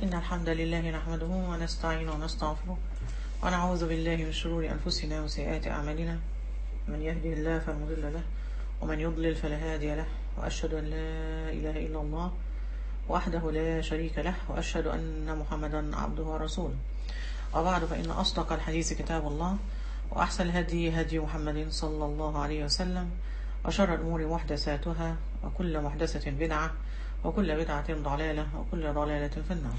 إن الحمد لله نحمده ونستعينه ونستغفره ونعوذ بالله من شرور أنفسنا وسيئات أعمالنا من يهده الله فلا مضل له ومن يضلل فلا هادي له وأشهد أن لا إله إلا الله وحده لا شريك له وأشهد أن محمدا عبده ورسوله وبعد فإن أصدق الحديث كتاب الله وأحسن الهدي هدي محمد صلى الله عليه وسلم وشر الأمور محدثاتها وكل محدثة بدعة وكل بدعة ضلالة وكل ضلالة في النار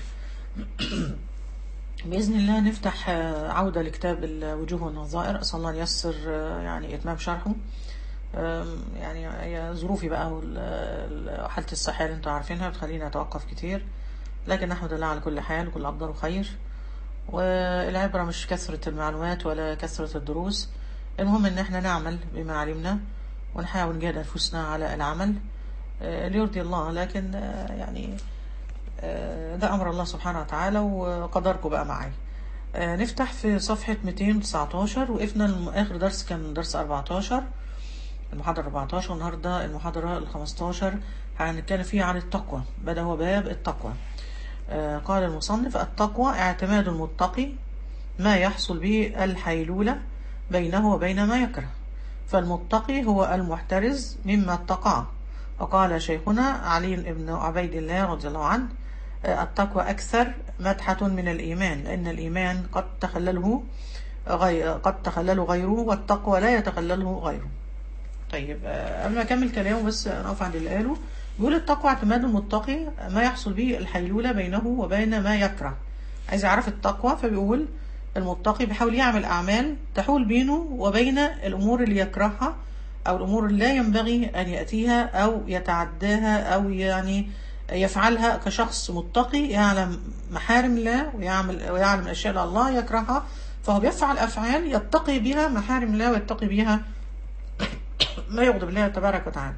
بإذن الله نفتح عودة لكتاب الوجوه والنظائر أسأل الله أن ييسر يعني إتمام شرحه يعني هي ظروفي بقى وحالة الصحة اللي انتوا عارفينها بتخليني أتوقف كتير لكن نحمد الله على كل حال وكل أقدار خير والعبرة مش كثرة المعلومات ولا كثرة الدروس المهم ان احنا نعمل بما علمنا ونحاول نجاهد أنفسنا على العمل ليرضي الله لكن يعني ده أمر الله سبحانه وتعالى وقدركم بقى معي نفتح في صفحة 219 وقفنا آخر درس كان درس 14 المحاضرة 14 والنهاردة المحاضرة ال 15 هنتكلم فيها عن التقوى بدأ هو باب التقوى قال المصنف التقوى اعتماد المتقي ما يحصل به الحيلولة بينه وبين ما يكره فالمتقي هو المحترز مما اتقاه وقال شيخنا علي بن عبيد الله رضي الله عنه التقوى أكثر مدحة من الإيمان لأن الإيمان قد تخلله غير قد تخلله غيره والتقوى لا يتخلله غيره طيب قبل ما أكمل كلامه بس نقف عند اللي قاله بيقول التقوى اعتماد المتقي ما يحصل به الحيلولة بينه وبين ما يكره عايز يعرف التقوى فبيقول المتقي بيحاول يعمل أعمال تحول بينه وبين الأمور اللي يكرهها أو الأمور اللي لا ينبغي أن يأتيها أو يتعداها أو يعني يفعلها كشخص متقي يعلم محارم الله ويعمل ويعلم الأشياء اللي الله يكرهها فهو بيفعل أفعال يتقي بها محارم الله ويتقي بها ما يغضب الله تبارك وتعالى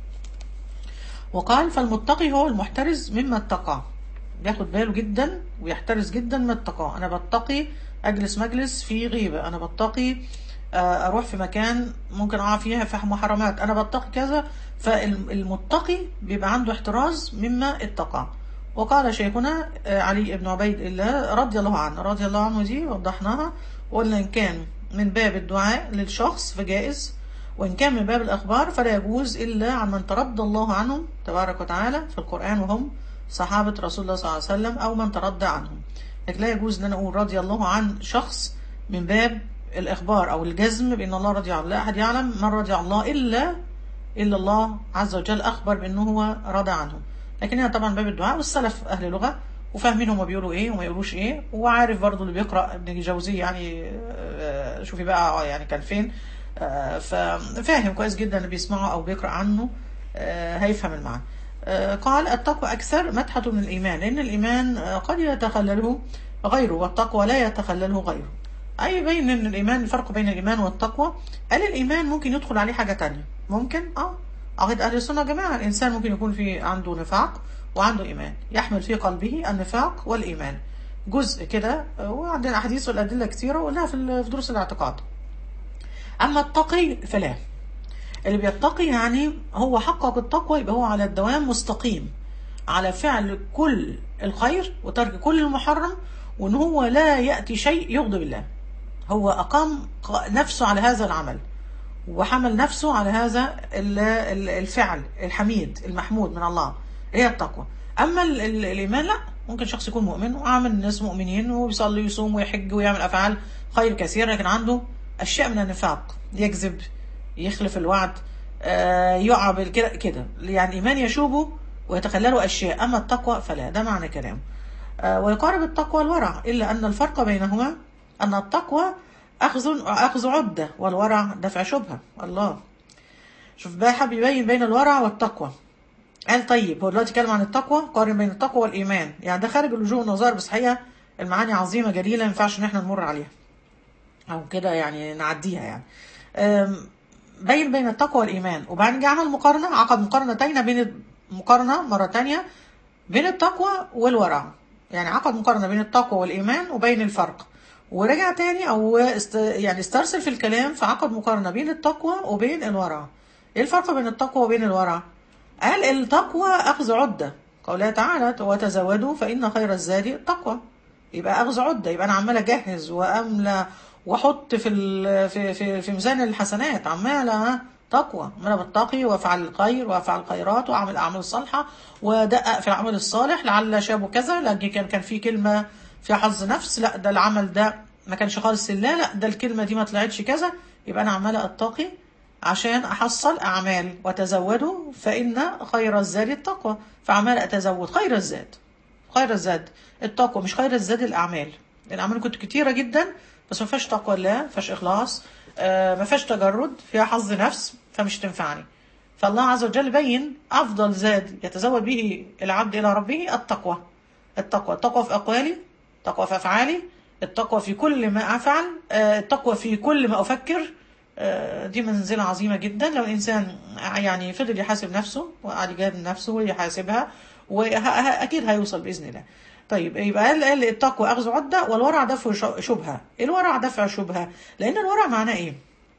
وقال فالمتقي هو المحترز مما اتقاه بياخد باله جدا ويحترز جدا ما اتقاه أنا بتقي أجلس مجلس في غيبة أنا بتقي اروح في مكان ممكن اقع فيها في محرمات انا بتقي كذا فالمتقي بيبقى عنده احتراز مما اتقى وقال شيخنا علي بن عبيد الله رضي الله عنه رضي الله عنه دي وضحناها وقلنا ان كان من باب الدعاء للشخص فجائز وان كان من باب الاخبار فلا يجوز الا عن من ترضى الله عنهم تبارك وتعالى في القران وهم صحابه رسول الله صلى الله عليه وسلم او من ترضى عنهم لكن لا يجوز ان انا اقول رضي الله عن شخص من باب الإخبار أو الجزم بأن الله رضي عن لا أحد يعلم من رضي عن الله إلا إلا الله عز وجل أخبر بأنه هو رضى عنه لكن هنا طبعا باب الدعاء والسلف أهل لغة وفاهمين هما بيقولوا إيه وما يقولوش إيه وعارف برضو اللي بيقرأ ابن جوزي يعني شوفي بقى يعني كان فين ففاهم كويس جدا اللي بيسمعه أو بيقرأ عنه هيفهم المعنى قال التقوى أكثر مدحة من الإيمان لأن الإيمان قد يتخلله غيره والتقوى لا يتخلله غيره أي بين إن الإيمان الفرق بين الإيمان والتقوى قال الإيمان ممكن يدخل عليه حاجة تانية ممكن اه عقيدة أهل السنة يا جماعة الإنسان ممكن يكون في عنده نفاق وعنده إيمان يحمل في قلبه النفاق والإيمان جزء كده وعندنا أحاديث والأدلة كثيرة وقلناها في دروس الاعتقاد أما التقي فلا اللي بيتقي يعني هو حقق التقوى يبقى هو على الدوام مستقيم على فعل كل الخير وترك كل المحرم وان هو لا يأتي شيء يغضب الله هو أقام نفسه على هذا العمل وحمل نفسه على هذا الفعل الحميد المحمود من الله هي التقوى أما الإيمان لا ممكن شخص يكون مؤمن وعامل الناس مؤمنين وبيصلي ويصوم ويحج ويعمل أفعال خير كثيرة لكن عنده أشياء من النفاق يكذب يخلف الوعد يقع كده كده يعني الإيمان يشوبه ويتخلله أشياء أما التقوى فلا ده معنى كلامه ويقارب التقوى الورع إلا أن الفرق بينهما أن التقوى أخذ أخذ عدة والورع دفع شبهة الله شوف بقى بيبين بين الورع والتقوى قال طيب هو دلوقتي اتكلم عن التقوى قارن بين التقوى والإيمان يعني ده خارج الوجوه والنظائر بس حقيقة المعاني عظيمة جليلة ما ينفعش إن احنا نمر عليها أو كده يعني نعديها يعني بين بين التقوى والإيمان وبعدين جه عمل مقارنة عقد مقارنتين بين مقارنة مرة تانية بين التقوى والورع يعني عقد مقارنة بين التقوى والإيمان وبين الفرق ورجع تاني أو است يعني استرسل في الكلام فعقد مقارنة بين التقوى وبين الورع إيه الفرق بين التقوى وبين الورع؟ قال التقوى أخذ عدة قوله تعالى وتزودوا فإن خير الزاد التقوى يبقى أغزى عدة يبقى أنا عمال أجهز وأملى وأحط في ال- في في في ميزان الحسنات عمالة تقوى عمالة بتقي وأفعل الخير وأفعل الخيرات وأعمل الأعمال الصالحة وأدقق في العمل الصالح لعل شابه كذا لأن كان كان في كلمة فيها حظ نفس لا ده العمل ده ما كانش خالص لله لا ده الكلمة دي ما طلعتش كذا يبقى أنا عمالة أتقي عشان أحصل أعمال وتزودوا فإن خير الزاد التقوى فعمال أتزود خير الزاد خير الزاد التقوى مش خير الزاد الأعمال الأعمال كنت كتيرة جدا بس ما فيهاش تقوى الله ما فيهاش إخلاص آه، ما فيهاش تجرد فيها حظ نفس فمش تنفعني فالله عز وجل بين أفضل زاد يتزود به العبد إلى ربه التقوى التقوى التقوى في أقوالي التقوى في أفعالي التقوى في كل ما أفعل آه، التقوى في كل ما أفكر آه، دي منزلة عظيمة جدا لو الإنسان يعني فضل يحاسب نفسه وقعد يجاهد نفسه ويحاسبها وأكيد هيوصل بإذن الله طيب يبقى قال قال التقوى أخذ عدة والورع دفع ش- شبهة إيه الورع دفع شبهة لأن الورع معناه إيه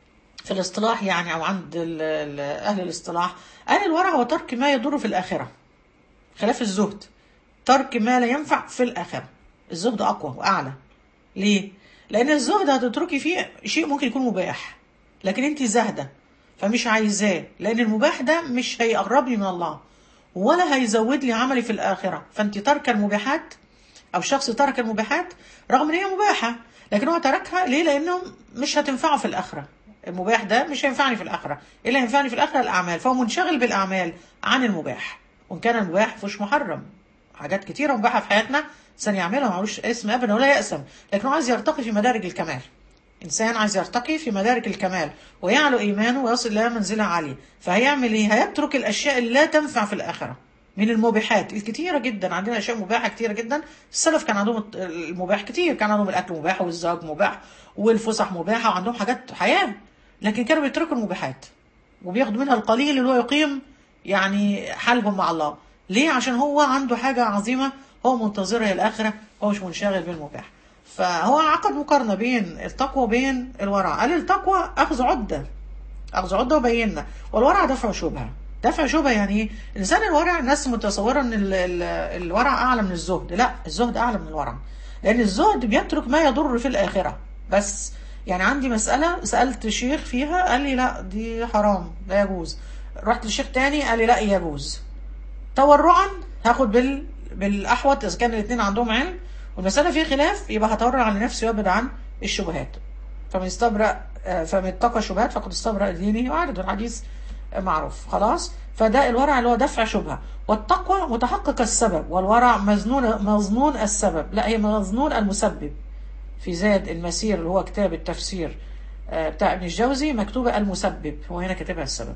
في الاصطلاح يعني أو عند ال- ال- أهل الاصطلاح قال الورع هو ترك ما يضر في الآخرة خلاف الزهد ترك ما لا ينفع في الآخرة الزهد أقوى وأعلى ليه؟ لأن الزهد هتتركي فيه شيء ممكن يكون مباح لكن أنت زاهدة فمش عايزاه لأن المباح ده مش هيقربني من الله ولا هيزود لي عملي في الآخرة فأنت ترك المباحات أو شخص ترك المباحات رغم إن هي مباحة لكن هو تركها ليه؟ لأنه مش هتنفعه في الآخرة المباح ده مش هينفعني في الآخرة إيه اللي هينفعني في الآخرة الأعمال فهو منشغل بالأعمال عن المباح وإن كان المباح فيهوش محرم حاجات كتيرة مباحة في حياتنا إنسان يعملها معلوش اسم أبدا ولا يأسم لكنه عايز يرتقي في مدارج الكمال إنسان عايز يرتقي في مدارك الكمال ويعلو إيمانه ويصل إلى منزلة عالية فهيعمل إيه؟ هيترك الأشياء اللي لا تنفع في الآخرة من المباحات الكتيرة جدا عندنا أشياء مباحة كتيرة جدا السلف كان عندهم المباح كتير كان عندهم الأكل مباح والزواج مباح والفسح مباحة وعندهم حاجات حياة لكن كانوا بيتركوا المباحات وبياخدوا منها القليل اللي هو يقيم يعني حالهم مع الله ليه عشان هو عنده حاجة عظيمة هو منتظرها الآخرة هو مش منشغل بالمباح فهو عقد مقارنة بين التقوى وبين الورع قال التقوى أخذ عدة أخذ عدة وبينا والورع دفع شبهة دفع شبهة يعني ايه؟ الإنسان الورع الناس متصورة إن ال- ال- الورع أعلى من الزهد لا الزهد أعلى من الورع لأن الزهد بيترك ما يضر في الآخرة بس يعني عندي مسألة سألت شيخ فيها قال لي لا دي حرام لا يجوز رحت لشيخ تاني قال لي لا يجوز تورعا هاخد بال بالاحوط اذا كان الاثنين عندهم علم والمساله فيه خلاف يبقى هتورع على نفسي وابعد عن الشبهات فمن استبرأ آه، فمن اتقى الشبهات فقد استبرأ دينه وعرض الحديث آه، معروف خلاص فده الورع اللي هو دفع شبهه والتقوى متحقق السبب والورع مظنون مظنون السبب لا هي مظنون المسبب في زاد المسير اللي هو كتاب التفسير آه، بتاع ابن الجوزي مكتوبه المسبب هو هنا كاتبها السبب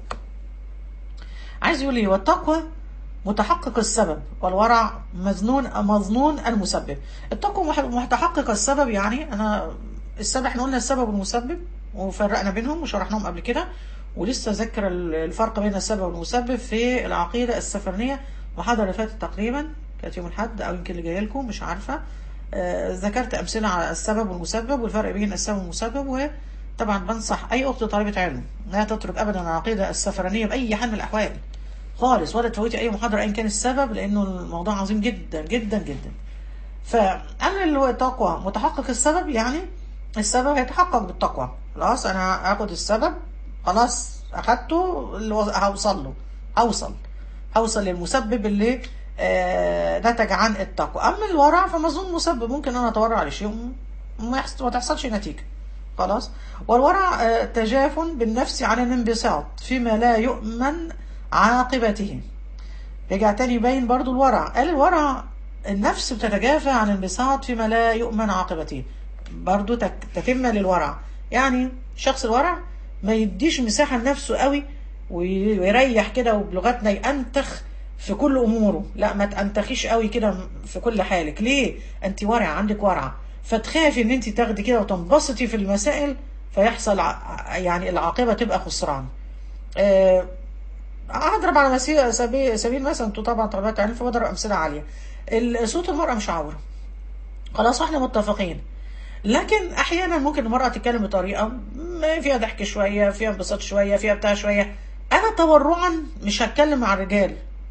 عايز يقول ايه والتقوى متحقق السبب والورع مظنون مظنون المسبب التقوى مح- متحقق السبب يعني انا السبب احنا قلنا السبب والمسبب وفرقنا بينهم وشرحناهم قبل كده ولسه ذكر ال- الفرق بين السبب والمسبب في العقيده السفرنيه المحاضره اللي فاتت تقريبا كانت يوم الاحد او يمكن اللي جاي لكم مش عارفه آه، ذكرت امثله على السبب والمسبب والفرق بين السبب والمسبب وطبعا بنصح اي اخت طالبه علم لا تترك ابدا العقيده السفرانيه باي حال من الاحوال خالص ولا تفوتي اي محاضره ايا كان السبب لانه الموضوع عظيم جدا جدا جدا فانا اللي هو التقوى متحقق السبب يعني السبب هيتحقق بالتقوى خلاص انا هاخد السبب خلاص اخدته اللي هو هوصل له هوصل هوصل للمسبب اللي آه نتج عن التقوى اما الورع فمظنون مسبب ممكن انا اتورع لشيء وما يحص- ما تحصلش نتيجه خلاص والورع آه، تجاف بالنفس عن الانبساط فيما لا يؤمن عاقبته رجع تاني يبين برضو الورع قال الورع النفس بتتجافى عن الانبساط فيما لا يؤمن عاقبته برضو تك- تتمة للورع يعني شخص الورع ما يديش مساحة لنفسه قوي وي- ويريح كده وبلغتنا ينتخ في كل اموره لا ما تنتخيش قوي كده في كل حالك ليه انت ورع عندك ورع فتخافي ان انت تاخدي كده وتنبسطي في المسائل فيحصل ع- يعني العاقبة تبقى خسران آه، هضرب على مسير سبيل, سبيل مثلا انتوا طبعا طلبات علم فبضرب امثله عاليه ال- صوت المراه مش عوره خلاص احنا متفقين لكن احيانا ممكن المراه تتكلم بطريقه م- فيها ضحك شويه فيها انبساط شويه فيها بتاع شويه انا تورعا مش هتكلم مع الرجال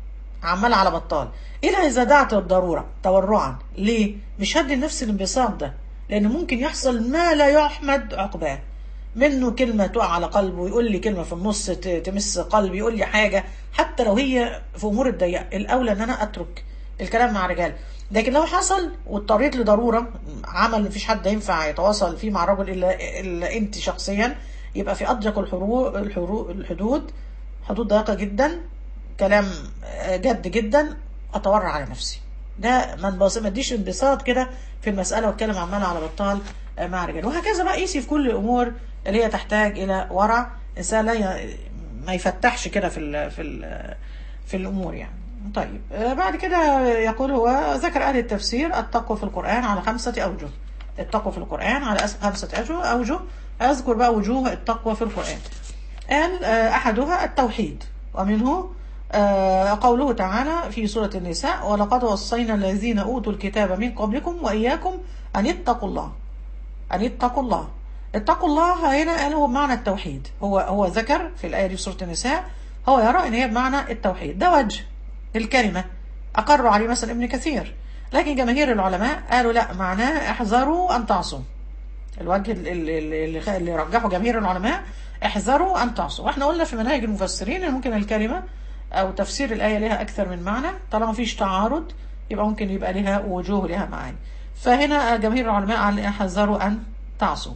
عمال على بطال الا اذا دعت الضروره تورعا ليه مش هدي لنفسي الانبساط ده لان ممكن يحصل ما لا يحمد عقباه منه كلمة تقع على قلبه يقول لي كلمة في النص ت- تمس قلبي يقول لي حاجة حتى لو هي في أمور الضيقة الأولى إن أنا أترك الكلام مع رجال لكن لو حصل واضطريت لضرورة عمل مفيش حد ينفع يتواصل فيه مع رجل إلا, إلا أنت شخصيا يبقى في أضيق الحروب الحروب الحدود حدود ضيقة جدا كلام آه، جد جدا أتورع على نفسي ده ما انبس- ما اديش انبساط كده في المسألة واتكلم عمال على بطال آه، مع رجال وهكذا بقى قيسي في كل الأمور اللي هي تحتاج إلى ورع إنسان لا ي- ما يفتحش كده في ال في ال في الأمور يعني طيب آه، بعد كده يقول هو ذكر أهل التفسير التقوى في القرآن على خمسة أوجه التقوى في القرآن على أس- خمسة أوجه أوجه أذكر بقى وجوه التقوى في القرآن قال آه، أحدها التوحيد ومنه آه، قوله تعالى في سورة النساء ولقد وصينا الذين أوتوا الكتاب من قبلكم وإياكم أن اتقوا الله أن اتقوا الله اتقوا الله هنا قال هو بمعنى التوحيد هو هو ذكر في الآية دي في سورة النساء هو يرى أن هي بمعنى التوحيد ده وجه الكلمة أقروا عليه مثلا ابن كثير لكن جماهير العلماء قالوا لا معناه احذروا أن تعصوا الوجه اللي, اللي, اللي, اللي رجحه جماهير العلماء احذروا أن تعصوا واحنا قلنا في مناهج المفسرين ان ممكن الكلمة أو تفسير الآية لها أكثر من معنى طالما فيش تعارض يبقى ممكن يبقى لها وجوه لها معاني فهنا جماهير العلماء قال احذروا أن تعصوا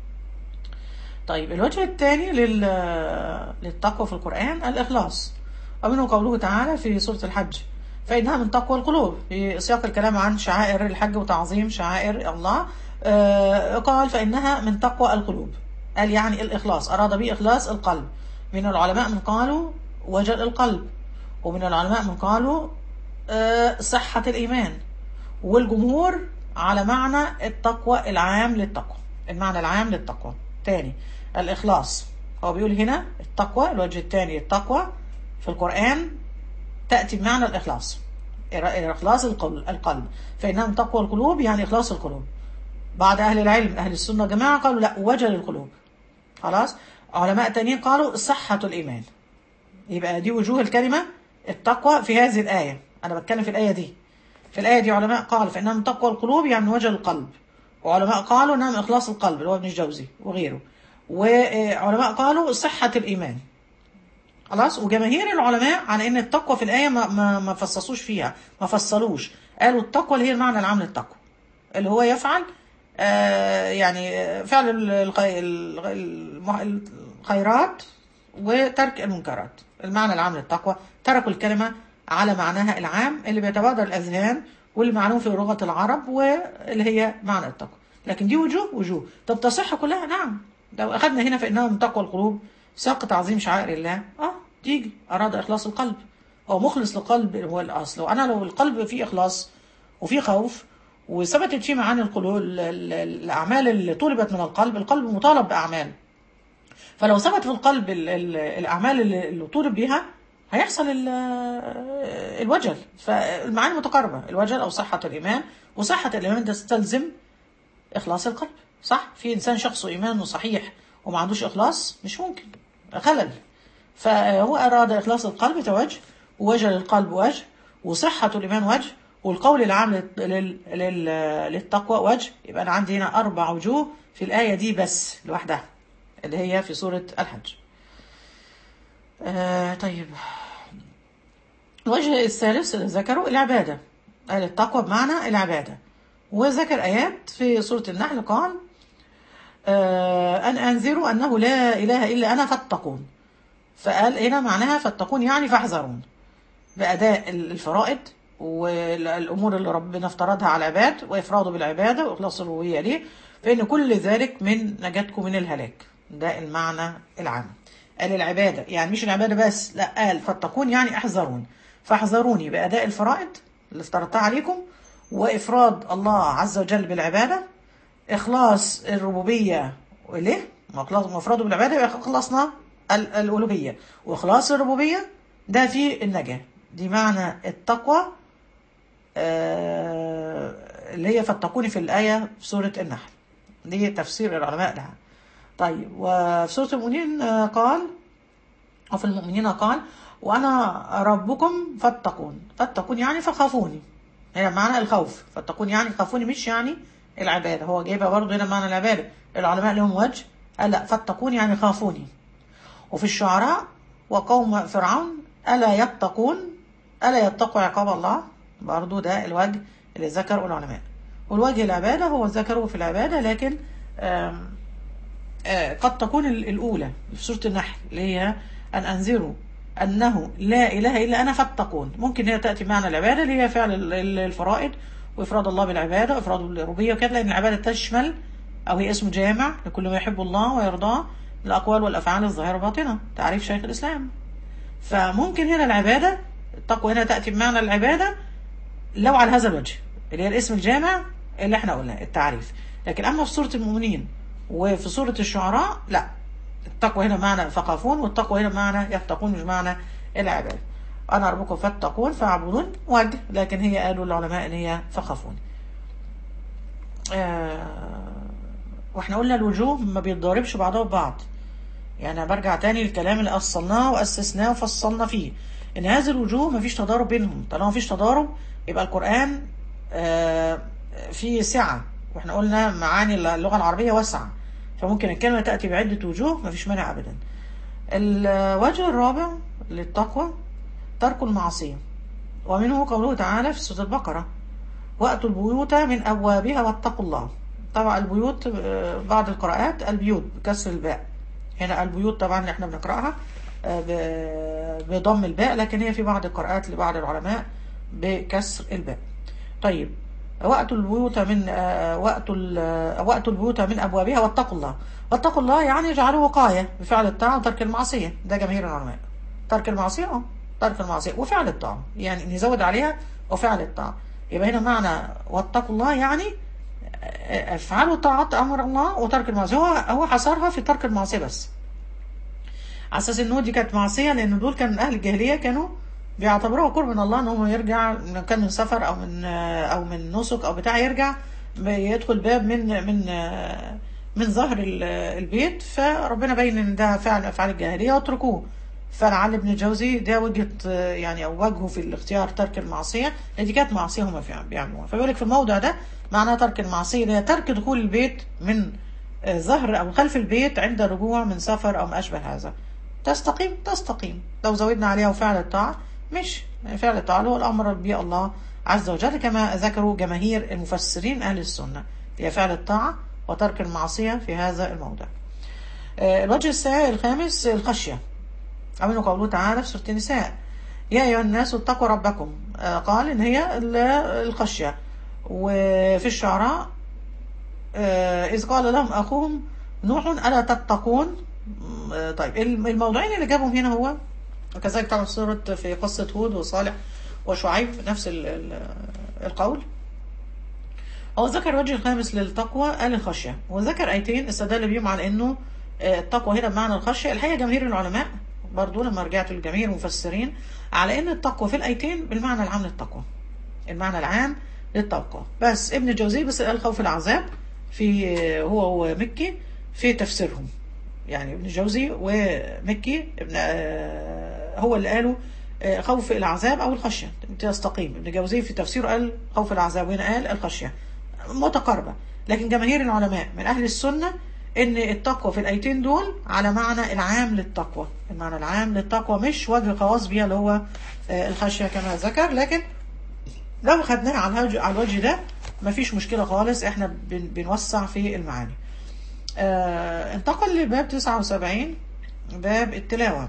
طيب الوجه الثاني لل... للتقوى في القرآن الإخلاص ومنه قوله تعالى في سورة الحج فإنها من تقوى القلوب في سياق الكلام عن شعائر الحج وتعظيم شعائر الله آه، قال فإنها من تقوى القلوب قال يعني الإخلاص أراد به إخلاص القلب من العلماء من قالوا وجل القلب ومن العلماء من قالوا آه، صحة الإيمان والجمهور على معنى التقوى العام للتقوى المعنى العام للتقوى تاني الإخلاص هو بيقول هنا التقوى الوجه الثاني التقوى في القرآن تأتي بمعنى الإخلاص إخلاص القلب القلب فإنها من تقوى القلوب يعني إخلاص القلوب بعض أهل العلم أهل السنة جماعة قالوا لا وجل القلوب خلاص علماء تانيين قالوا صحة الإيمان يبقى دي وجوه الكلمة التقوى في هذه الآية أنا بتكلم في الآية دي في الآية دي علماء قالوا فإنها من تقوى القلوب يعني من وجه القلب وعلماء قالوا إنها من إخلاص القلب اللي هو ابن الجوزي وغيره وعلماء قالوا صحة الإيمان خلاص وجماهير العلماء على ان التقوى في الايه ما ما ما فصصوش فيها ما فصلوش قالوا التقوى اللي هي المعنى العام للتقوى اللي هو يفعل آه يعني فعل الخي- الم- الخيرات وترك المنكرات المعنى العام للتقوى تركوا الكلمه على معناها العام اللي بيتبادر الاذهان واللي معلوم في لغه العرب واللي هي معنى التقوى لكن دي وجوه وجوه طب تصح كلها نعم لو اخذنا هنا فانها من تقوى القلوب ساق تعظيم شعائر الله اه تيجي اراد اخلاص القلب هو مخلص للقلب هو الاصل وانا لو القلب فيه اخلاص وفيه خوف وثبتت فيه معاني القلوب ال- ال- الاعمال اللي طلبت من القلب القلب مطالب باعمال فلو ثبت في القلب ال- ال- الاعمال اللي اللي طلب بيها هيحصل ال- الوجل فالمعاني متقاربه الوجل او صحه الايمان وصحه الايمان تستلزم اخلاص القلب صح في انسان شخصه ايمانه صحيح وما عندوش اخلاص مش ممكن خلل فهو اراد اخلاص القلب توجه ووجه للقلب وجه وصحه الايمان وجه والقول العام لل- لل- لل- للتقوى وجه يبقى انا عندي هنا اربع وجوه في الايه دي بس لوحدها اللي هي في سوره الحج آه طيب الوجه الثالث اللي ذكره العبادة قال التقوى بمعنى العبادة وذكر آيات في سورة النحل قال آه أن أنذروا أنه لا إله إلا أنا فاتقون فقال هنا معناها فاتقون يعني فاحذرون بأداء الفرائض والأمور اللي ربنا افترضها على العباد وإفراده بالعبادة وإخلاص الربوبية ليه فإن كل ذلك من نجاتكم من الهلاك ده المعنى العام قال العبادة يعني مش العبادة بس لا قال فاتقون يعني احذرون فاحذروني بأداء الفرائض اللي افترضتها عليكم وإفراد الله عز وجل بالعبادة إخلاص الربوبية إليه مفرده بالعبادة يبقى خلصنا ال- الألوهية وإخلاص الربوبية ده في النجاة دي معنى التقوى آه، اللي هي فاتقوني في الآية في سورة النحل دي تفسير العلماء لها طيب وفي سورة المؤمنين آه، قال وفي المؤمنين قال وأنا ربكم فاتقون فاتقون يعني فخافوني هي معنى الخوف فاتقون يعني خافوني مش يعني العبادة هو جايبها برضه هنا معنى العبادة العلماء لهم وجه قال لا فاتقون يعني خافوني وفي الشعراء وقوم فرعون ألا يتقون ألا يتقوا عقاب الله برضو ده الوجه اللي ذكره العلماء والوجه العبادة هو ذكره في العبادة لكن آم آه قد تكون الأولى في سورة النحل اللي هي أن أنذروا أنه لا إله إلا أنا فاتقون ممكن هي تأتي معنى العبادة اللي هي فعل الفرائض وإفراد الله بالعبادة وإفراد الربوبية وكده لأن العبادة تشمل أو هي اسم جامع لكل ما يحب الله ويرضاه الأقوال والأفعال الظاهرة باطنة تعريف شيخ الإسلام فممكن هنا العبادة التقوى هنا تأتي بمعنى العبادة لو على هذا الوجه اللي هي الاسم الجامع اللي احنا قلناه التعريف لكن أما في سورة المؤمنين وفي سورة الشعراء لا التقوى هنا معنى فقافون والتقوى هنا معنى يتقون مش معنى العبادة أنا ربكم فاتقون فاعبدون وجه لكن هي قالوا العلماء إن هي فخافون آه واحنا قلنا الوجوه ما بيتضاربش بعضها ببعض يعني برجع تاني للكلام اللي أصلناه وأسسناه وفصلنا فيه إن هذه الوجوه ما فيش تضارب بينهم طالما ما فيش تضارب يبقى القرآن آه فيه سعة واحنا قلنا معاني اللغة العربية واسعة فممكن الكلمة تأتي بعدة وجوه ما فيش مانع أبدا الوجه الرابع للتقوى ترك المعصية ومنه قوله تعالى في سورة البقرة وأتوا البيوت من أبوابها واتقوا الله طبعا البيوت بعض القراءات البيوت بكسر الباء هنا البيوت طبعا اللي احنا بنقراها بضم الباء لكن هي في بعض القراءات لبعض العلماء بكسر الباء طيب وقت البيوت من وقت وقت البيوت من ابوابها واتقوا الله واتقوا الله يعني اجعلوا وقايه بفعل الطاعه وترك المعصيه ده جماهير العلماء ترك المعصيه اه ترك المعصيه وفعل الطاعه يعني نزود عليها وفعل الطاعه يبقى هنا معنى واتقوا الله يعني افعلوا طاعات امر الله وترك المعصيه هو هو حصرها في ترك المعصيه بس على اساس ان دي كانت معصيه لان دول كان اهل الجاهليه كانوا بيعتبروها قرب من الله ان هو يرجع كان من سفر او من او من نسك او بتاع يرجع يدخل باب من من من ظهر البيت فربنا بين ان ده فعل افعال الجاهليه واتركوه فلعل ابن الجوزي ده وجهه يعني او وجهه في الاختيار ترك المعصيه لان دي كانت معصيه هم بيعملوها فبيقول لك في الموضع ده معناه ترك المعصيه اللي هي ترك دخول البيت من ظهر او خلف البيت عند الرجوع من سفر او ما اشبه هذا تستقيم تستقيم لو زودنا عليها وفعل الطاعه مش فعل الطاعه هو الامر به الله عز وجل كما ذكروا جماهير المفسرين اهل السنه هي فعل الطاعه وترك المعصيه في هذا الموضع الوجه الخامس الخشيه أمنوا قوله تعالى في سورة النساء يا أيها الناس اتقوا ربكم قال إن هي الخشية وفي الشعراء إذ قال لهم أخوهم نوح ألا تتقون طيب الموضوعين اللي جابهم هنا هو وكذلك طبعا سورة في قصة هود وصالح وشعيب نفس القول هو ذكر الوجه الخامس للتقوى قال الخشية وذكر آيتين استدل بيهم على إنه التقوى هنا بمعنى الخشية الحقيقة جماهير العلماء برضو لما رجعت للجميع المفسرين على ان التقوى في الايتين بالمعنى العام للتقوى المعنى العام للتقوى بس ابن الجوزي بس قال خوف العذاب في هو ومكي في تفسيرهم يعني ابن الجوزي ومكي ابن هو اللي قالوا خوف العذاب او الخشيه تستقيم ابن الجوزي في تفسيره قال خوف العذاب وهنا قال الخشيه متقاربه لكن جماهير العلماء من اهل السنه ان التقوى في الايتين دول على معنى العام للتقوى المعنى العام للتقوى مش وجه خواص بيها اللي هو الخشيه كما ذكر لكن لو خدناه على على الوجه ده مفيش مشكله خالص احنا بنوسع في المعاني آه انتقل لباب 79 باب التلاوه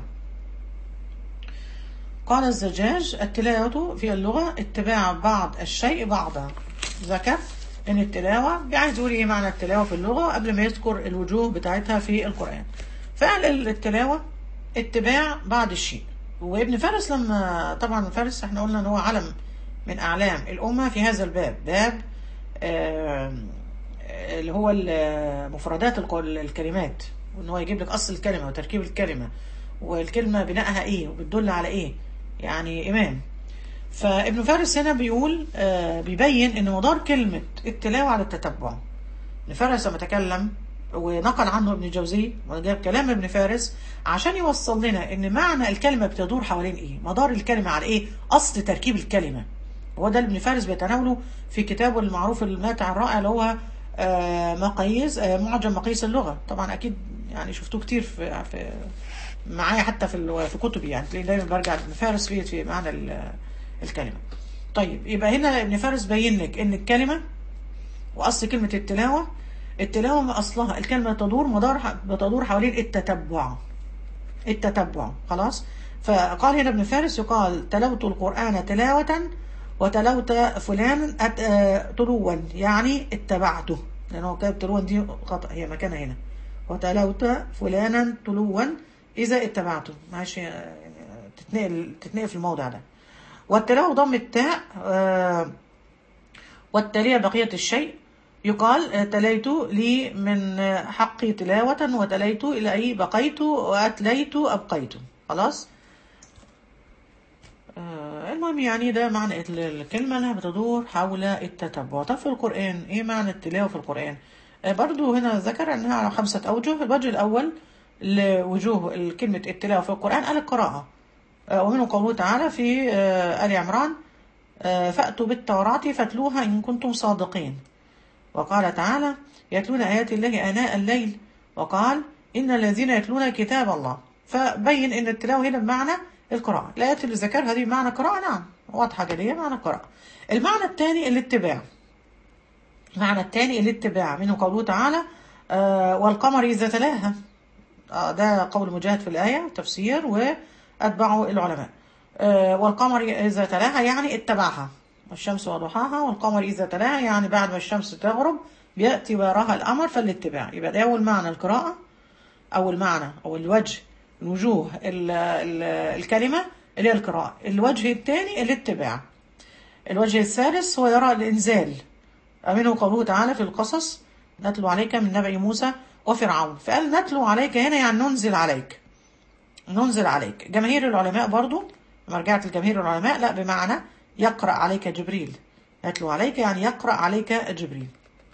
قال الزجاج التلاوة في اللغة اتباع بعض الشيء بعضا ذكر ان التلاوة عايز يقول ايه معنى التلاوة في اللغة قبل ما يذكر الوجوه بتاعتها في القرآن فقال التلاوة اتباع بعض الشيء وابن فارس لما طبعا فارس احنا قلنا ان هو علم من اعلام الامة في هذا الباب باب آه اللي هو مفردات الكلمات وان هو يجيب لك اصل الكلمة وتركيب الكلمة والكلمة بنائها ايه وبتدل على ايه يعني امام فابن فارس هنا بيقول آه بيبين ان مدار كلمة التلاوة على التتبع ابن فارس لما تكلم ونقل عنه ابن الجوزي وجاب كلام ابن فارس عشان يوصل لنا ان معنى الكلمه بتدور حوالين ايه مدار الكلمه على ايه اصل تركيب الكلمه هو ده اللي ابن فارس بيتناوله في كتابه المعروف الماتع الرائع اللي هو آه، مقاييس آه، معجم مقاييس اللغه طبعا اكيد يعني شفتوه كتير في, في معايا حتى في ال- في كتبي يعني تلاقي دايما برجع لابن فارس في في معنى ال- الكلمه طيب يبقى هنا ابن فارس بين لك ان الكلمه واصل كلمه التلاوه التلاوه ما اصلها الكلمه تدور مدار بتدور حوالين التتبع التتبع خلاص فقال هنا ابن فارس يقال تلوت القرآن تلاوة وتلوت فلان أت- آه، تلوا يعني اتبعته لأنه كتاب تلوا دي خطأ هي مكانها هنا وتلوت فلانا تلوا إذا اتبعته معلش آه، تتنقل تتنقل في الموضع ده والتلاوة ضم التاء آه، والتالية بقية الشيء يقال آه، تليت لي من آه، حقي تلاوة وتليت إلى أي بقيت وأتليت أبقيت خلاص آه، المهم يعني ده معنى ال- الكلمة انها بتدور حول التتبع طب في القرآن ايه معنى التلاوة في القرآن آه، برضو هنا ذكر انها على خمسة اوجه الوجه الاول لوجوه كلمة التلاوة في القرآن قال القراءة آه، ومنه قوله تعالى في آه، آل عمران آه، فأتوا بالتوراة فاتلوها إن كنتم صادقين وقال تعالى يتلون آيات الله آناء الليل وقال إن الذين يتلون كتاب الله فبين إن التلاوة هنا بمعنى القراءة الآيات اللي ذكرها دي بمعنى قراءة نعم واضحة جلية معنى قراءة المعنى الثاني الاتباع المعنى الثاني الاتباع منه قوله تعالى آه والقمر إذا تلاها آه ده قول مجاهد في الآية تفسير وأتبعه العلماء آه والقمر إذا تلاها يعني اتبعها والشمس وضحاها والقمر إذا تلاها يعني بعد ما الشمس تغرب بيأتي وراها القمر فالاتباع يبقى ده أول معنى القراءة أول معنى أو الوجه الوجوه ال ال الكلمة اللي هي القراءة الوجه الثاني الاتباع الوجه الثالث هو يرى الإنزال منه قوله تعالى في القصص نتلو عليك من نبأ موسى وفرعون فقال نتلو عليك هنا يعني ننزل عليك ننزل عليك جماهير العلماء برضو لما رجعت لجماهير العلماء لا بمعنى يقرأ عليك جبريل يتلو عليك يعني يقرأ عليك جبريل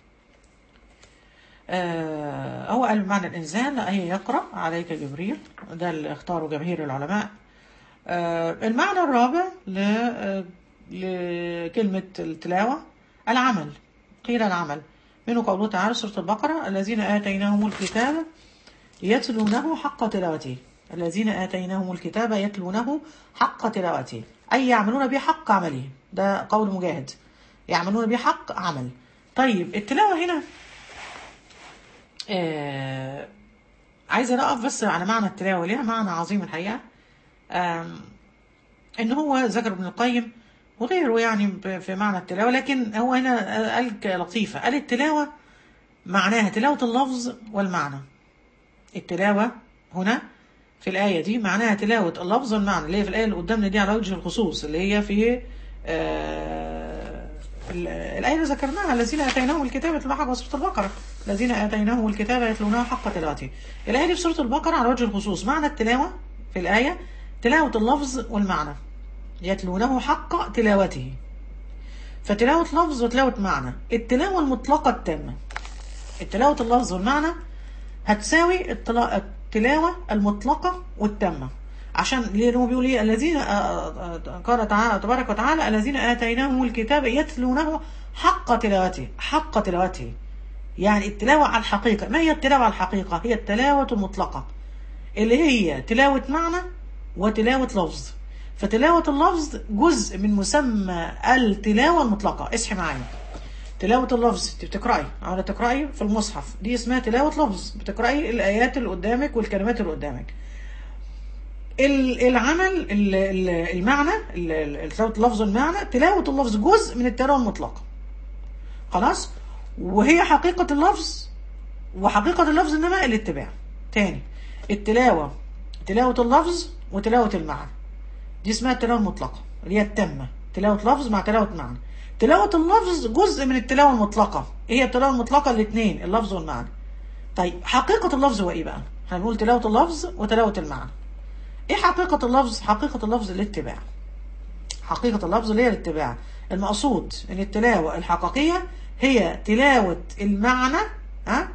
آه هو قال بمعنى الإنزال لا هي يقرأ عليك جبريل ده اللي اختاره جماهير العلماء آه المعنى الرابع ل آه، لكلمة التلاوة العمل قيل العمل منه قوله تعالى سورة البقرة الذين آتيناهم الكتاب يتلونه حق تلاوته الذين آتيناهم الكتاب يتلونه حق تلاوته أي يعملون به حق عمله ده قول مجاهد يعملون به حق عمل طيب التلاوة هنا آه عايزة نقف بس على معنى التلاوة ليها معنى عظيم الحقيقة آم، إن هو ذكر ابن القيم وغيره يعني ب- في معنى التلاوة لكن هو هنا قال لطيفة قال التلاوة معناها تلاوة اللفظ والمعنى التلاوة هنا في الآية دي معناها تلاوة اللفظ والمعنى اللي هي في الآية اللي قدامنا دي على وجه الخصوص اللي هي في آه ال- الآية اللي ذكرناها الذين آتيناهم الكتاب يتلونه حق سورة البقرة الذين آتيناهم الكتاب يتلونه حق تلاوته الآية دي في سورة البقرة على وجه الخصوص معنى التلاوة في الآية تلاوة اللفظ والمعنى يتلونه حق تلاوته فتلاوة لفظ وتلاوة معنى التلاوة المطلقة التامة التلاوة اللفظ والمعنى هتساوي التلا- التلاوة المطلقة والتامة عشان ليه هو بيقول ايه الذين آه، آه، آه، قال تعالى تبارك وتعالى الذين آتيناهم الكتاب يتلونه حق تلاوته حق تلاوته يعني التلاوة على الحقيقة ما هي التلاوة على الحقيقة هي التلاوة المطلقة اللي هي تلاوة معنى وتلاوة لفظ فتلاوة اللفظ جزء من مسمى التلاوة المطلقة اصحي معايا تلاوة اللفظ انت بتقرأي او تقرأي في المصحف دي اسمها تلاوة لفظ بتقرأي الآيات اللي قدامك والكلمات اللي قدامك ال- العمل ال- ال- المعنى ال- ال- تلاوة اللفظ والمعنى تلاوة اللفظ جزء من التلاوة المطلقة خلاص وهي حقيقة اللفظ وحقيقة اللفظ انما الاتباع تاني التلاوة تلاوة اللفظ وتلاوة المعنى دي اسمها التلاوة المطلقة اللي هي التامة تلاوة لفظ مع تلاوة معنى تلاوة اللفظ جزء من التلاوة المطلقة ايه هي التلاوة المطلقة الاثنين اللفظ والمعنى طيب حقيقة اللفظ هو ايه بقى هنقول تلاوة اللفظ وتلاوة المعنى ايه حقيقة اللفظ حقيقة اللفظ الاتباع حقيقة اللفظ اللي هي الاتباع المقصود ان التلاوة الحقيقية هي تلاوة المعنى ها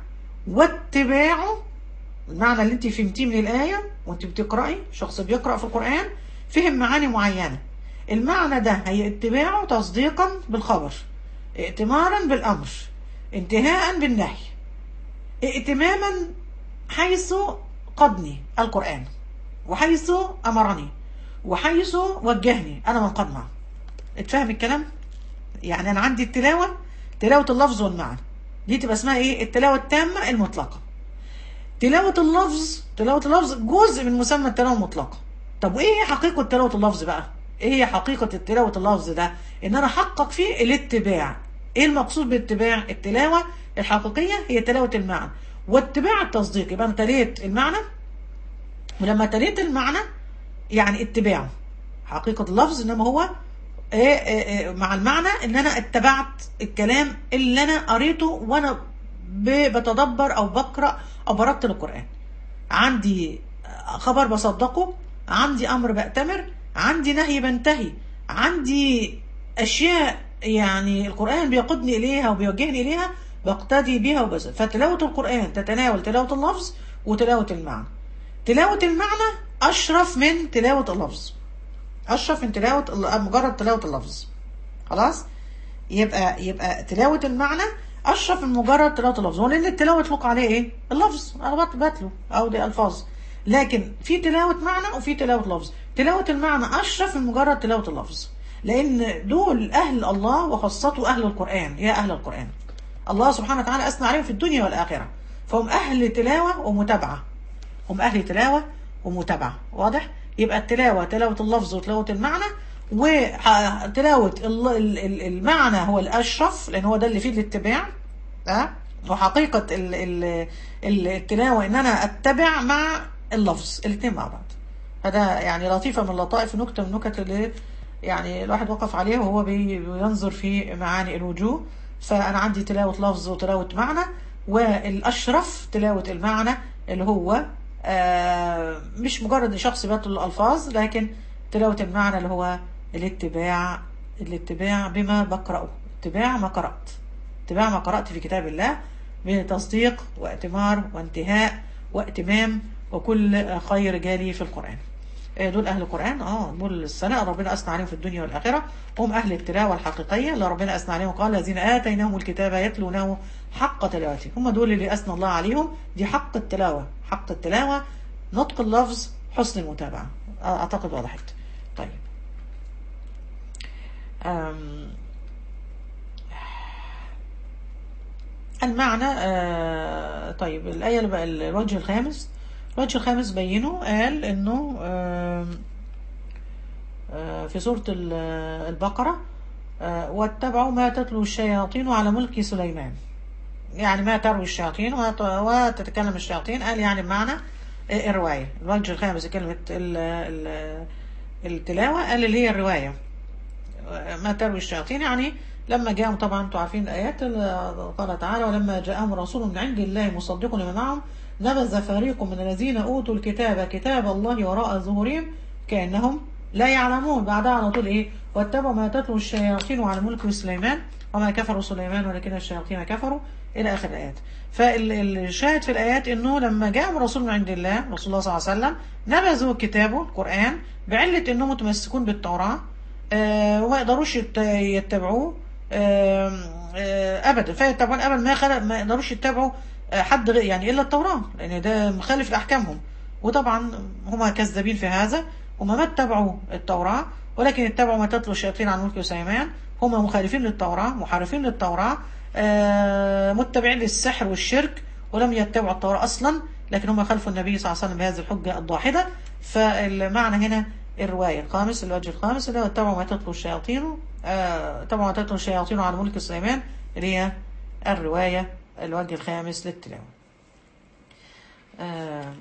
واتباعه المعنى اللي انت فهمتيه من الآية وانت بتقرأي شخص بيقرأ في القرآن فهم معاني معينة المعنى ده هي اتباعه تصديقا بالخبر ائتمارا بالأمر انتهاء بالنهي ائتماما حيث قضني القرآن وحيث أمرني وحيث وجهني أنا من قد معه اتفهم الكلام يعني أنا عندي التلاوة تلاوة اللفظ والمعنى دي تبقى اسمها ايه التلاوة التامة المطلقة تلاوة اللفظ تلاوة اللفظ جزء من مسمى التلاوة المطلقة طب وايه هي حقيقة تلاوة اللفظ بقى ايه هي حقيقة التلاوة اللفظ ده ان انا احقق فيه الاتباع ايه المقصود بالاتباع التلاوة الحقيقية هي تلاوة المعنى واتباع التصديق يبقى انا تليت المعنى ولما تليت المعنى يعني اتباعه حقيقة اللفظ انما هو إيه إيه إيه مع المعنى ان انا اتبعت الكلام اللي انا قريته وانا ب- بتدبر او بقرا او برتل القران عندي خبر بصدقه عندي امر بأتمر عندي نهي بنتهي عندي اشياء يعني القران بيقودني اليها وبيوجهني اليها بقتدي بها وبس فتلاوه القران تتناول تلاوه اللفظ وتلاوه المعنى تلاوه المعنى اشرف من تلاوه اللفظ اشرف من تلاوه مجرد تلاوه اللفظ خلاص يبقى يبقى تلاوه المعنى اشرف من مجرد تلاوه اللفظ هو لان التلاوه يطلق عليه ايه اللفظ انا بت- بتلو او دي الفاظ لكن في تلاوه معنى وفي تلاوه لفظ تلاوه المعنى اشرف من مجرد تلاوه اللفظ لان دول اهل الله وخاصته اهل القران يا اهل القران الله سبحانه وتعالى اثنى عليهم في الدنيا والاخره فهم اهل تلاوه ومتابعه هم أهل تلاوة ومتابعة واضح؟ يبقى التلاوة تلاوة اللفظ وتلاوة المعنى وتلاوة ال- ال- ال- المعنى هو الأشرف لأن هو ده اللي فيه الاتباع أه؟ وحقيقة ال- ال- ال- التلاوة إن أنا أتبع مع اللفظ الاثنين مع بعض هذا يعني لطيفة من لطائف نكتة من النكت اللي يعني الواحد وقف عليها وهو بي- بينظر في معاني الوجوه فأنا عندي تلاوة لفظ وتلاوة معنى والأشرف تلاوة المعنى اللي هو آه، مش مجرد شخص بيطل الألفاظ لكن تلاوة المعنى اللي هو الاتباع الاتباع بما بقرأه اتباع ما قرأت اتباع ما قرأت في كتاب الله بتصديق واتمار وانتهاء واتمام وكل خير جالي في القرآن آه، دول أهل القرآن اه دول الثناء ربنا أثنى عليهم في الدنيا والآخرة هم أهل التلاوة الحقيقية اللي ربنا أثنى عليهم قال الذين آتيناهم الكتاب يتلونه حق تلاوته هم دول اللي أثنى الله عليهم دي حق التلاوة حق التلاوة نطق اللفظ حسن المتابعة آه، أعتقد وضحت طيب أم، المعنى آه، طيب الآية اللي بقى الوجه الخامس الوجه الخامس بينه قال إنه آم، آه، في سورة ال- البقرة آه، واتبعوا ما تتلو الشياطين على ملك سليمان يعني ما تروي الشياطين وت- وتتكلم الشياطين قال يعني بمعنى آه، الرواية الوجه الخامس كلمة ال- ال- التلاوة قال اللي هي الرواية ما تروي الشياطين يعني لما جاءهم طبعا انتم عارفين الايات اللي قال تعالى ولما جاءهم رسول من عند الله مصدق لما معهم نبذ فريق من الذين اوتوا الكتاب كتاب الله وراء ظهورهم كانهم لا يعلمون بعدها على طول ايه واتبعوا ما تتلو الشياطين على ملك سليمان وما كفروا سليمان ولكن الشياطين كفروا الى اخر الايات فالشاهد في الايات انه لما جاءهم رسول من عند الله رسول الله صلى الله عليه وسلم نبذوا كتابه القران بعله انهم متمسكون بالتوراه آه، وما يقدروش يت- يتبعوه آم، آه، ابدا فيتبعون ابدا ما خلق ما يقدروش يتبعوا آه، حد غير يعني الا التوراه لان ده مخالف لاحكامهم وطبعا هم كذابين في هذا هم ما اتبعوا التوراه ولكن اتبعوا ما تتلو الشياطين عن ملك سليمان هم مخالفين للتوراه محارفين للتوراه آه، متبعين للسحر والشرك ولم يتبعوا التوراه اصلا لكن هم خالفوا النبي صلى الله عليه وسلم بهذه الحجه الضاحده فالمعنى هنا الرواية الخامس الوجه الخامس اللي هو اتبعوا ما تتلو الشياطين آه، اتبعوا ما تتلو الشياطين على ملك سليمان اللي هي الرواية الوجه الخامس للتلاوة آم،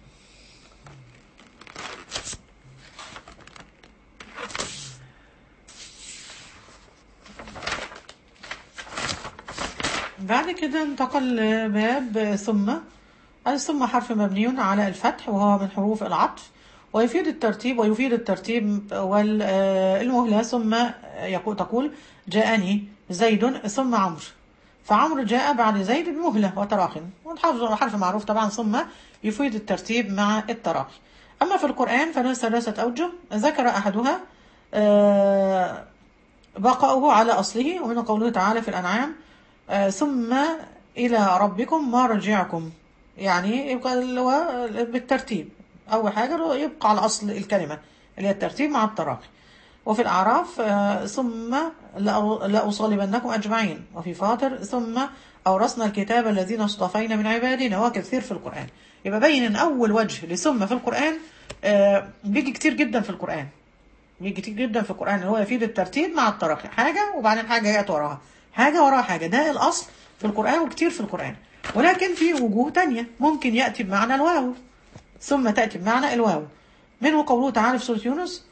بعد كده انتقل باب ثم ثم حرف مبني على الفتح وهو من حروف العطف ويفيد الترتيب ويفيد الترتيب والمهلة ثم يقول تقول جاءني زيد ثم عمرو فعمرو جاء بعد زيد بمهلة وتراخ والحرف حرف معروف طبعا ثم يفيد الترتيب مع التراخي أما في القرآن فله ثلاثة أوجه ذكر أحدها آه، بقاؤه على أصله ومن قوله تعالى في الأنعام آه، ثم إلى ربكم مرجعكم يعني يبقى اللي هو بالترتيب أول حاجة يبقى على أصل الكلمة اللي هي الترتيب مع التراخي وفي الأعراف آه، ثم لأ- لأصلبنكم أجمعين وفي فاطر ثم أورثنا الكتاب الذين اصطفينا من عبادنا هو كثير في القرآن يبقى بين إن أول وجه لثم في القرآن آه، بيجي كتير جدا في القرآن بيجي كتير جدا في القرآن اللي هو يفيد الترتيب مع التراخي حاجة وبعدين حاجة جاءت وراها حاجة وراها حاجة ده الأصل في القرآن وكتير في القرآن ولكن في وجوه تانية ممكن يأتي بمعنى الواو ثم تأتي بمعنى الواو منه قوله تعالى في سورة يونس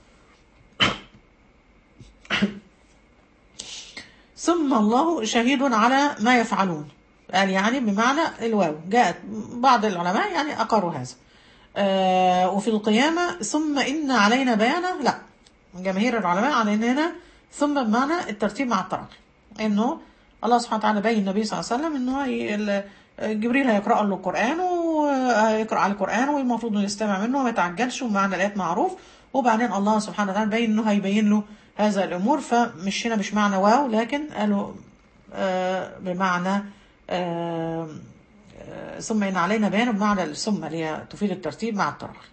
ثم الله شهيد على ما يفعلون قال يعني بمعنى الواو جاءت بعض العلماء يعني أقروا هذا آه وفي القيامة ثم إن علينا بيانه لا جماهير العلماء على إن هنا ثم بمعنى الترتيب مع التراخي إنه الله سبحانه وتعالى بين النبي صلى الله عليه وسلم إنه هي- ال- جبريل هيقرأ له القرآن وهيقرأ على القرآن والمفروض إنه يستمع منه وما يتعجلش ومعنى الآيات معروف وبعدين الله سبحانه وتعالى بين إنه هيبين له هذا الأمور فمش هنا مش معنى واو لكن قالوا آه بمعنى آه آه، ثم إن علينا بيان بمعنى الثم اللي هي تفيد الترتيب مع التراخي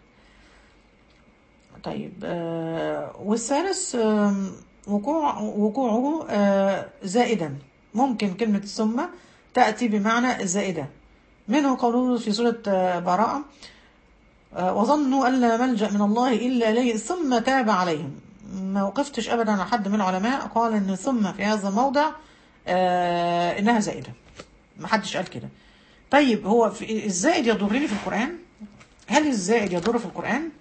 طيب آه والثالث آم، وقوع وقوعه آه زائدا ممكن كلمة ثم تأتي بمعنى زائدة منه قوله في سورة آه، براءة آه، وظنوا أن لا ملجأ من الله إلا إليه ثم تاب عليهم ما وقفتش أبدا على حد من العلماء قال أن ثم في هذا الموضع آه إنها زائدة ما حدش قال كده طيب هو في الزائد يضرني في القرآن هل الزائد يضر في القرآن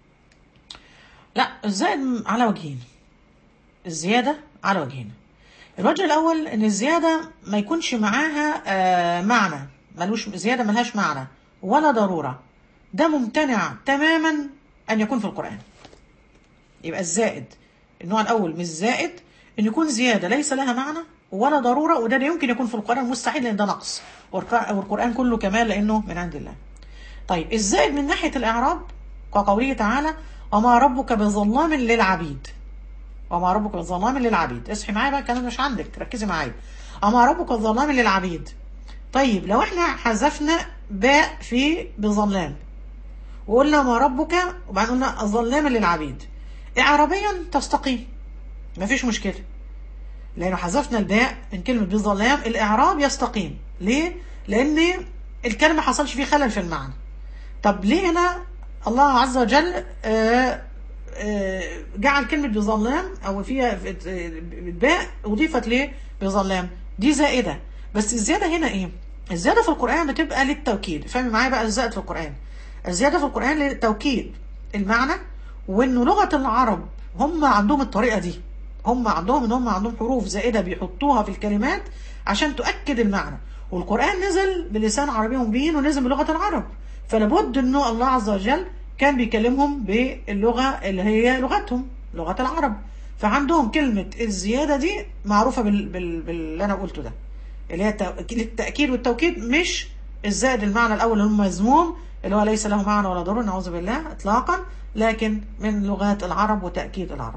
لا الزائد على وجهين الزيادة على وجهين الوجه الأول إن الزيادة ما يكونش معاها آه معنى ملوش زيادة ملهاش معنى ولا ضرورة ده ممتنع تماما أن يكون في القرآن يبقى الزائد النوع الأول مش زائد إن يكون زيادة ليس لها معنى ولا ضرورة وده لا يمكن يكون في القرآن مستحيل لأن ده نقص والق- والقرآن كله كمال لأنه من عند الله طيب الزائد من ناحية الإعراب كقوله تعالى وما ربك بظلام للعبيد وما ربك بظلام للعبيد اصحي معايا بقى الكلام مش عندك ركزي معايا وما ربك بظلام للعبيد طيب لو احنا حذفنا باء في بظلام وقلنا ما ربك وبعدين قلنا ظلام للعبيد اعرابيا تستقيم مفيش مشكله لانه حذفنا الباء من كلمه بظلام الاعراب يستقيم ليه لان الكلمه ما حصلش فيه خلل في المعنى طب ليه هنا الله عز وجل آه، آه، جعل كلمة بظلام أو فيها باء أضيفت ليه بظلام دي زائدة بس الزيادة هنا إيه؟ الزيادة في القرآن بتبقى للتوكيد فهمي معايا بقى الزائد في القرآن الزيادة في القرآن للتوكيد المعنى وإنه لغة العرب هم عندهم الطريقة دي هم عندهم إن هم عندهم حروف زائدة بيحطوها في الكلمات عشان تؤكد المعنى والقرآن نزل بلسان عربي مبين ونزل بلغة العرب فلابد انه الله عز وجل كان بيكلمهم باللغة اللي هي لغتهم لغة العرب فعندهم كلمة الزيادة دي معروفة بال... بال... باللي أنا قلته ده اللي هي التأكيد- التأكيد والتوكيد مش الزائد المعنى الأول اللي هو مذموم اللي هو ليس له معنى ولا ضر نعوذ بالله إطلاقا لكن من لغات العرب وتأكيد العرب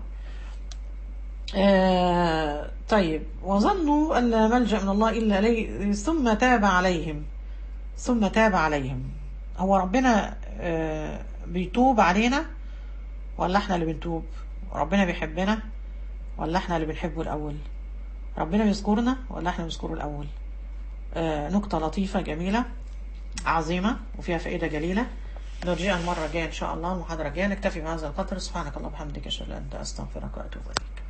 آه طيب وظنوا أن لا ملجأ من الله إلا إليه ثم تاب عليهم ثم تاب عليهم هو ربنا آه بيتوب علينا ولا احنا اللي بنتوب ربنا بيحبنا ولا احنا اللي بنحبه الأول ربنا بيذكرنا ولا احنا بنذكره الأول آه نقطة لطيفة جميلة عظيمة وفيها فائدة جليلة نرجع المرة الجاية إن شاء الله المحاضرة الجاية نكتفي بهذا القدر سبحانك اللهم وبحمدك أشهد أن لا إله إلا أنت أستغفرك وأتوب إليك